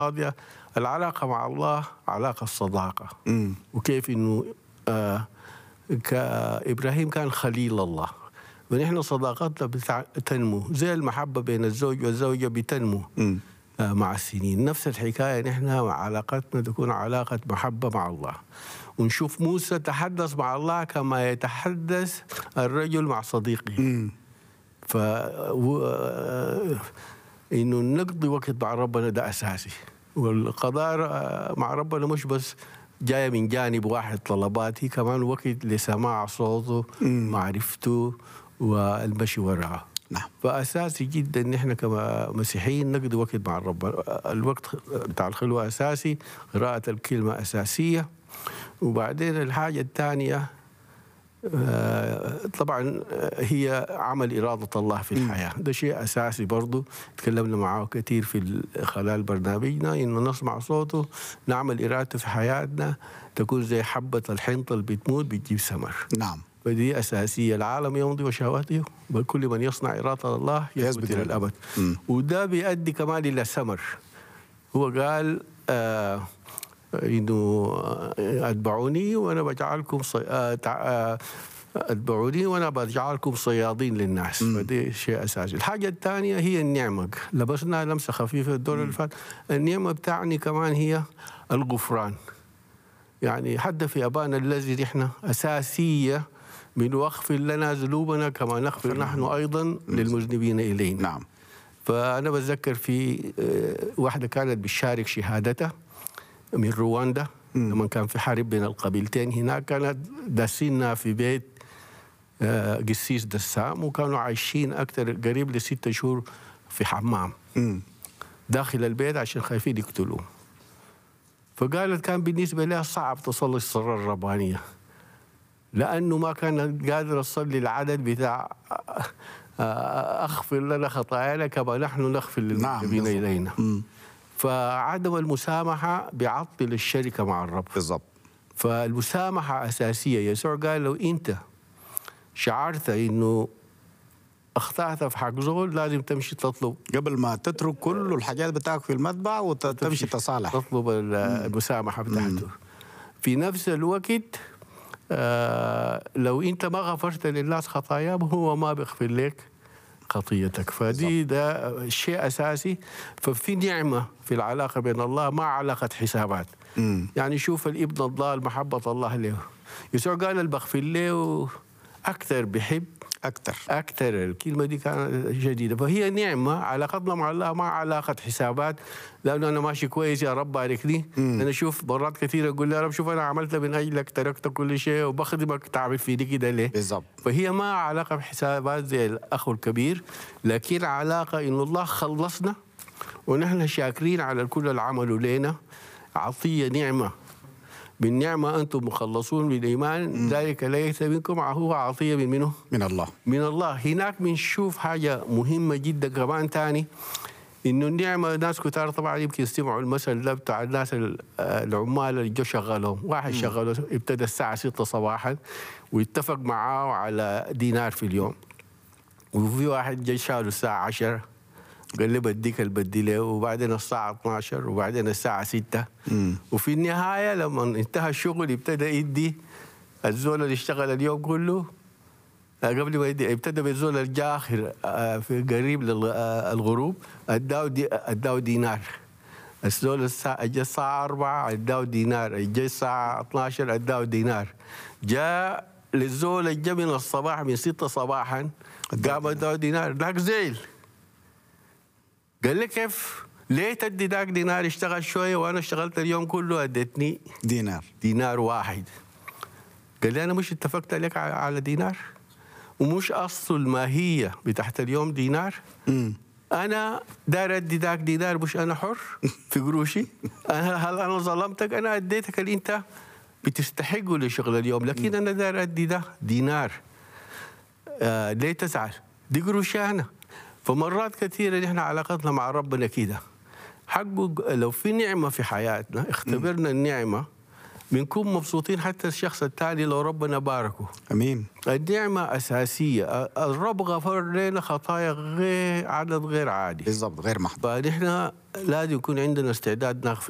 الماضيه العلاقه مع الله علاقه الصداقه مم. وكيف انه آه ابراهيم كان خليل الله ونحن صداقتنا بتع- تنمو زي المحبه بين الزوج والزوجه بتنمو مم. آه، مع السنين نفس الحكاية نحن مع علاقتنا تكون علاقة محبة مع الله ونشوف موسى تحدث مع الله كما يتحدث الرجل مع صديقه مم. ف و- آه، انه نقضي وقت مع ربنا ده اساسي والقضاء آه، مع ربنا مش بس جايه من جانب واحد طلبات هي كمان وقت لسماع صوته معرفته والمشي وراه نعم فاساسي جدا ان احنا كمسيحيين نقضي وقت مع الرب الوقت بتاع الخلوه اساسي قراءه الكلمه اساسيه وبعدين الحاجه الثانيه آه، طبعا آه، هي عمل إرادة الله في الحياة ده شيء أساسي برضو تكلمنا معه كثير في ال- خلال برنامجنا إنه نسمع صوته نعمل إرادته في حياتنا تكون زي حبة الحنطة اللي بتموت بتجيب ثمر نعم فدي أساسية العالم يمضي وشهواته بل كل من يصنع إرادة الله يثبت يثبت إلى إلى الأبد مم. وده بيؤدي كمان إلى ثمر هو قال آه إنه آه، أتبعوني وأنا بجعلكم صي... آه تع- آه أتبعوني وأنا بجعلكم صيادين للناس فدي شيء أساسي الحاجة الثانية هي النعمة لبسنا لمسة خفيفة الدور اللي فات النعمة بتاعني كمان هي الغفران يعني حتى في أبانا الذي نحن أساسية من واغفر لنا ذنوبنا كما نغفر نحن أيضا للمذنبين إلينا نعم فأنا بتذكر في آه، واحدة كانت بتشارك شهادتها من رواندا لما كان في حرب بين القبيلتين هناك كانت داسينها في بيت آه، قسيس دسام وكانوا عايشين أكثر قريب لستة شهور في حمام مم. داخل البيت عشان خايفين يقتلوه فقالت كان بالنسبة لها صعب تصلي الصلاة الربانية لأنه ما كانت قادرة تصلي العدد بتاع آه، أغفر لنا خطايانا كما نحن نغفر للمذنبين بالضبط. إلينا مم. فعدم المسامحة بيعطل الشركة مع الرب بالضبط فالمسامحة أساسية يسوع قال لو أنت شعرت إنه أخطأت في حق زول لازم تمشي تطلب قبل ما تترك كل الحاجات بتاعك في المتبع وتمشي تصالح تطلب ال- المسامحه بتاعته في نفس الوقت آه لو انت ما غفرت للناس خطاياهم هو ما بيغفر لك خطيتك فدي ده شيء اساسي ففي نعمه في العلاقه بين الله ما علاقه حسابات مم. يعني شوف الابن الضال محبه الله له يسوع قال اللي بغفر له اكثر بحب أكثر أكثر الكلمة دي كانت شديدة فهي نعمة علاقتنا مع الله ما علاقة حسابات لأنه أنا ماشي كويس يا رب باركني أنا أشوف مرات كثيرة أقول له يا رب شوف أنا عملت من أجلك تركت كل شيء وبخدمك تعمل فيني كده ليه بالضبط فهي ما علاقة بحسابات زي الأخ الكبير لكن علاقة إنه الله خلصنا ونحن شاكرين على كل اللي عملوا لنا عطية نعمة بالنعمة أنتم مخلصون بالإيمان ذلك ليس منكم هو عطية من منه من الله من الله هناك بنشوف حاجة مهمة جدا كمان تاني إنه النعمة ناس كتار طبعا يمكن يستمعوا المثل ده بتاع الناس ال- العمال اللي جو شغلهم واحد شغله ابتدى الساعة 6 صباحا واتفق معاه على دينار في اليوم وفي واحد جاي شاله الساعة 10 قال لي بديك اللي بدي له وبعدين الساعة 12 وبعدين الساعة 6 وفي النهاية لما انتهى الشغل ابتدى يدي الزول اللي اشتغل اليوم كله آه، قبل ما يدي ابتدى بالزول الجاخر آه، في قريب للغروب اداه دي اداه دينار الزول الساعة جاء الساعة 4 اداه دينار جاء الساعة 12 اداه دينار جاء للزول اللي جاء من الصباح من 6 صباحا قام اداه دينار ذاك زعل قال لي كيف؟ ليه تدي ذاك دينار اشتغل شويه وانا اشتغلت اليوم كله ادتني دينار دينار واحد قال لي انا مش اتفقت لك ع- على دينار ومش اصل الماهيه بتاعت اليوم دينار مم. انا دار ادي ذاك دينار مش انا حر في قروشي انا هل انا ظلمتك انا اديتك اللي انت بتستحقه لشغل اليوم لكن انا دار ادي ده دينار آه ليه تزعل دي قروشي انا فمرات كثيره نحن علاقتنا مع ربنا كده حقه لو في نعمه في حياتنا اختبرنا النعمه بنكون مبسوطين حتى الشخص الثاني لو ربنا باركه امين النعمة أساسية الرب غفر لنا خطايا غير عدد غير عادي بالضبط غير محض فنحن لازم يكون عندنا استعداد نغفر